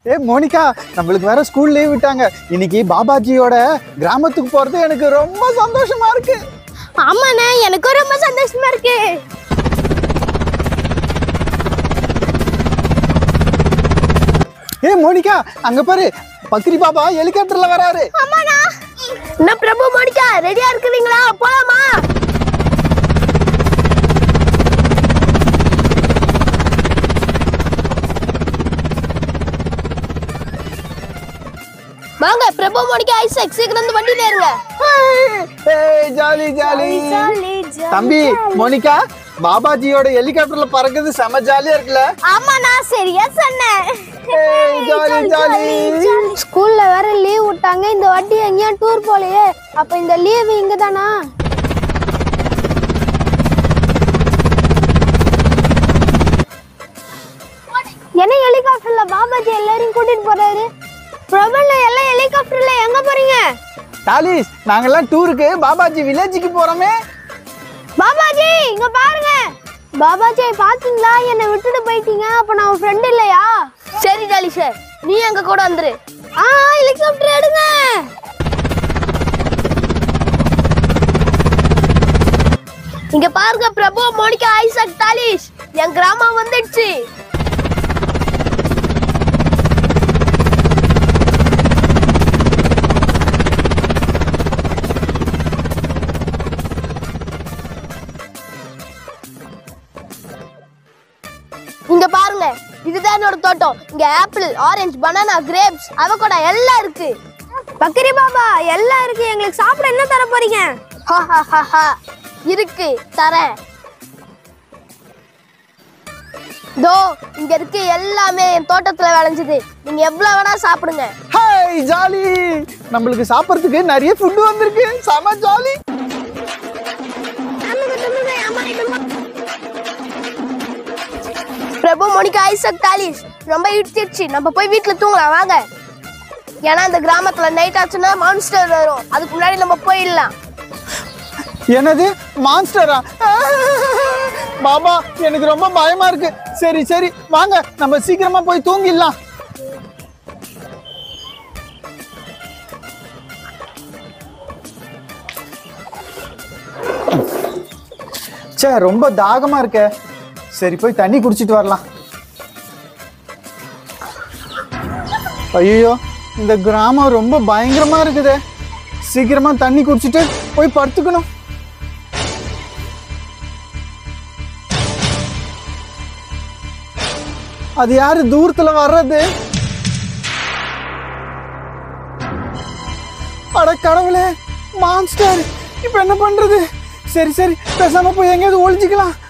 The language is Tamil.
ஏ மோனிகா நம்மளுக்கு வேற ஸ்கூல் லீவ் விட்டாங்க இன்னைக்கு பாபாஜியோட கிராமத்துக்கு போறது எனக்கு ரொம்ப சந்தோஷமா இருக்கு ஆமாண்ணே எனக்கும் ரொம்ப சந்தோஷமா இருக்கு ஏ மோனிகா அங்க பாரு பக்ரி பாபா ஹெலிகாப்டர்ல வராரு ஆமாண்ணா என்ன பிரபு மோனிகா ரெடியா இருக்கிறீங்களா போலாமா வாங்க பிரபு மோனிகா ஐசக் சீக்கிரம் வந்து வண்டியில ஏறுங்க ஏய் ஜாலி ஜாலி தம்பி மோனிகா பாபாஜியோட ஹெலிகாப்டர்ல பறக்குது செம ஜாலியா இருக்குல்ல ஆமாண்ணா சரியா சொன்னேன் ஏய் ஜாலி ஜாலி ஸ்கூல்ல வேற லீவ் விட்டாங்க இந்த வாட்டி எங்கேயும் டூர் போலையே அப்ப இந்த லீவ் இங்க தானா என்ன ஹெலிகாப்டர்ல பாபாஜி எல்லாரையும் கூட்டிட்டு போறாரு பிரபல எல்லாம் ஹெலிகாப்டர்ல எங்க போறீங்க தாலிஸ் நாங்கெல்லாம் டூருக்கு பாபாஜி வில்லேஜுக்கு போறோமே பாபாஜி இங்க பாருங்க பாபாஜி பாத்தீங்களா என்னை விட்டுட்டு போயிட்டீங்க அப்ப நான் உன் ஃப்ரெண்ட் இல்லையா சரி டாலி சார் நீ எங்க கூட வந்துரு ஆ ஹெலிகாப்டர் எடுங்க இங்க பாருங்க பிரபு மோனிகா ஐசக் டாலிஷ் என் கிராமம் வந்துடுச்சு இங்க பாருங்க இதுதான் என்னோட தோட்டம் இங்க apple orange banana grapes avocado எல்லாம் இருக்கு பக்கரி பாபா எல்லாம் இருக்கு எங்களுக்கு சாப்பிட என்ன தர போறீங்க இருக்கு தரேன் தோ இங்க இருக்கு எல்லாமே என் தோட்டத்துல விளைஞ்சது நீங்க எவ்வளவு வேணா சாப்பிடுங்க ஹாய் ஜாலி நம்மளுக்கு சாப்பிட்றதுக்கு நிறைய ஃபுட் வந்திருக்கு செம ஜாலி பிரபு மோனிகா ஐசக் தாலிஸ் ரொம்ப இடிச்சிருச்சு நம்ம போய் வீட்டுல தூங்கலாம் வாங்க ஏன்னா இந்த கிராமத்துல நைட் ஆச்சுன்னா மான்ஸ்டர் வரும் அதுக்கு முன்னாடி நம்ம போயிடலாம் என்னது மான்ஸ்டரா பாபா எனக்கு ரொம்ப பயமா இருக்கு சரி சரி வாங்க நம்ம சீக்கிரமா போய் தூங்கிடலாம் ச்சே ரொம்ப தாகமா இருக்க சரி போய் தண்ணி குடிச்சிட்டு வரலாம் ஐயோ இந்த கிராமம் ரொம்ப பயங்கரமா இருக்குதே சீக்கிரமா தண்ணி குடிச்சிட்டு போய் படுத்துக்கணும் அது யாரு தூரத்துல வர்றது அட கடவுளே மான்ஸ்டர் இப்ப என்ன பண்றது சரி சரி பேசாம போய் எங்கேயாவது ஒளிஞ்சுக்கலாம்